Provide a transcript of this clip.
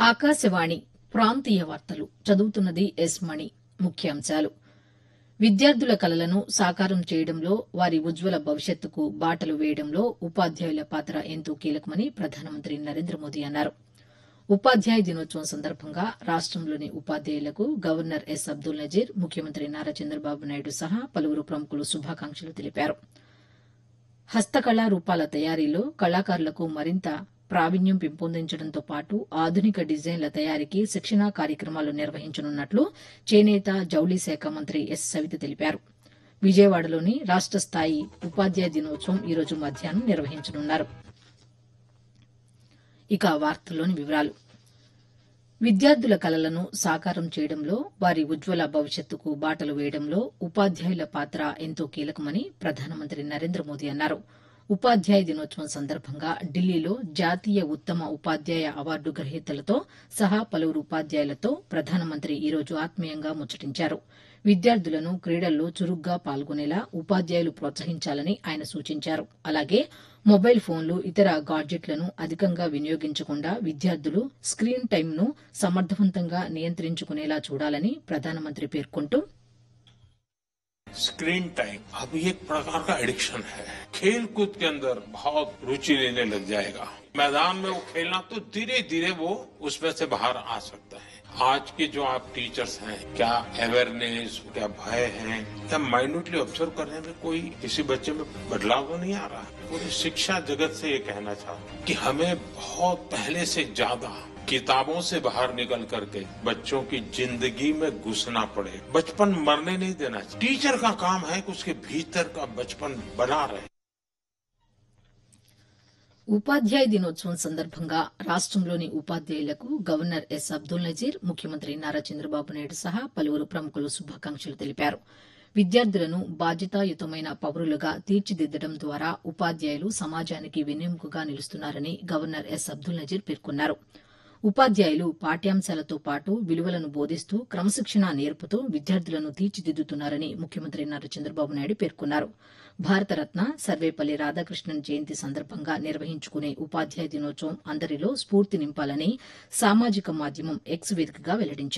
ఆకాశవాణి ప్రాంతీయ వార్తలు చదువుతున్నది ఎస్ మణి ముఖ్యాంశాలు విద్యార్థుల కలలను సాకారం చేయడంలో వారి ఉజ్వల భవిష్యత్తుకు బాటలు వేయడంలో ఉపాధ్యాయుల పాత్ర ఎంతో కీలకమని ప్రధానమంత్రి నరేంద్ర మోదీ అన్నారు ఉపాధ్యాయ దినోత్సవం సందర్భంగా రాష్టంలోని ఉపాధ్యాయులకు గవర్నర్ ఎస్ అబ్దుల్ నజీర్ ముఖ్యమంత్రి నారా చంద్రబాబు నాయుడు సహా పలువురు ప్రముఖులు శుభాకాంక్షలు తెలిపారు హస్తకళా రూపాల తయారీలో కళాకారులకు మరింత ప్రావీణ్యం పెంపొందించడంతో పాటు ఆధునిక డిజైన్ల తయారీకి శిక్షణా కార్యక్రమాలు నిర్వహించనున్నట్లు చేనేత జౌళి శాఖ మంత్రి ఎస్ సవిత తెలిపారు విజయవాడలోని రాష్ట స్థాయి ఉపాధ్యాయ దినోత్సవం ఈరోజు మధ్యాహ్నం నిర్వహించనున్నారు ఇక వార్తల్లోని వివరాలు విద్యార్థుల కలలను సాకారం చేయడంలో వారి ఉజ్వల భవిష్యత్తుకు బాటలు వేయడంలో ఉపాధ్యాయుల పాత్ర ఎంతో కీలకమని ప్రధానమంత్రి నరేంద్ర మోదీ అన్నారు ఉపాధ్యాయ దినోత్సవం సందర్భంగా ఢిల్లీలో జాతీయ ఉత్తమ ఉపాధ్యాయ అవార్డు గ్రహీతలతో సహా పలువురు ఉపాధ్యాయులతో ప్రధానమంత్రి ఈరోజు ఆత్మీయంగా ముచ్చటించారు విద్యార్థులను క్రీడల్లో చురుగ్గా పాల్గొనేలా ఉపాధ్యాయులు ప్రోత్సహించాలని ఆయన సూచించారు అలాగే మొబైల్ ఫోన్లు ఇతర గాడ్జెట్లను అధికంగా వినియోగించకుండా విద్యార్థులు స్క్రీన్ టైంను సమర్థవంతంగా నియంత్రించుకునేలా చూడాలని ప్రధానమంత్రి పేర్కొంటూ स्क्रीन टाइम अब ये एक प्रकार का एडिक्शन है खेल कूद के अंदर बहुत रुचि लेने लग जाएगा मैदान में वो खेलना तो धीरे धीरे वो उसमें से बाहर आ सकता है आज के जो आप टीचर्स हैं क्या अवेयरनेस क्या भय है क्या माइन्यूटली ऑब्जर्व करने में कोई किसी बच्चे में बदलाव तो नहीं आ रहा पूरी शिक्षा जगत से ये कहना चाहता कि हमें बहुत पहले से ज्यादा किताबों से बाहर निकल करके बच्चों की जिंदगी में घुसना पड़े बचपन मरने नहीं देना चाहिए टीचर का काम है कि उसके भीतर का बचपन बना रहे ఉపాధ్యాయ దినోత్సవం సందర్భంగా రాష్టంలోని ఉపాధ్యాయులకు గవర్నర్ ఎస్ అబ్దుల్ నజీర్ ముఖ్యమంత్రి నారా చంద్రబాబు నాయుడు సహా పలువురు ప్రముఖులు శుభాకాంక్షలు తెలిపారు విద్యార్థులను బాధ్యతాయుతమైన పౌరులుగా తీర్చిదిద్దడం ద్వారా ఉపాధ్యాయులు సమాజానికి వెన్నెముకగా నిలుస్తున్నారని గవర్నర్ ఎస్ అబ్దుల్ నజీర్ పేర్కొన్నారు ఉపాధ్యాయులు పాఠ్యాంశాలతో పాటు విలువలను బోధిస్తూ క్రమశిక్షణ నేర్పుతూ విద్యార్థులను తీర్చిదిద్దుతున్నారని ముఖ్యమంత్రి నారా చంద్రబాబు నాయుడు పేర్కొన్నారు భారతరత్న సర్వేపల్లి రాధాకృష్ణన్ జయంతి సందర్భంగా నిర్వహించుకునే ఉపాధ్యాయ దినోత్సవం అందరిలో స్ఫూర్తి నింపాలని సామాజిక మాధ్యమం ఎక్స్ వేదికగా వెల్లడించారు